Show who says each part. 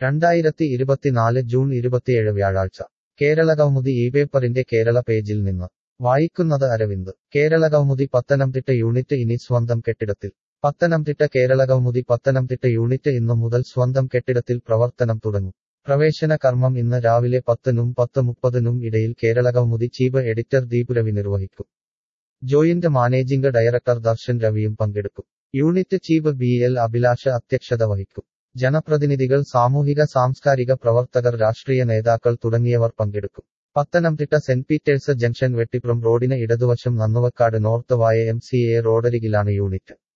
Speaker 1: രണ്ടായിരത്തി ഇരുപത്തിനാല് ജൂൺ ഇരുപത്തിയേഴ് വ്യാഴാഴ്ച കേരളകൗമുദി ഈ പേപ്പറിന്റെ കേരള പേജിൽ നിന്ന് വായിക്കുന്നത് അരവിന്ദ് കേരളകൗമുദി പത്തനംതിട്ട യൂണിറ്റ് ഇനി സ്വന്തം കെട്ടിടത്തിൽ പത്തനംതിട്ട കേരളകൗമുദി പത്തനംതിട്ട യൂണിറ്റ് ഇന്നു മുതൽ സ്വന്തം കെട്ടിടത്തിൽ പ്രവർത്തനം തുടങ്ങും പ്രവേശന കർമ്മം ഇന്ന് രാവിലെ പത്തിനും പത്ത് മുപ്പതിനും ഇടയിൽ കേരളകൗമുദി ചീഫ് എഡിറ്റർ ദീപുരവി നിർവഹിക്കും ജോയിന്റ് മാനേജിംഗ് ഡയറക്ടർ ദർശൻ രവിയും പങ്കെടുക്കും unit chief B L Abhilasha അധ്യക്ഷത വഹിക്കും ജനപ്രതിനിധികൾ സാമൂഹിക സാംസ്കാരിക പ്രവർത്തകർ രാഷ്ട്രീയ നേതാക്കൾ തുടങ്ങിയവർ പങ്കെടുക്കും Pathanamthitta saint Peter's junction Vettippuram റോഡിന് ഇടതുവശം നന്നുവക്കാട് നോർത്ത് വായ എം സി എ റോഡരികിലാണ് യൂണിറ്റ്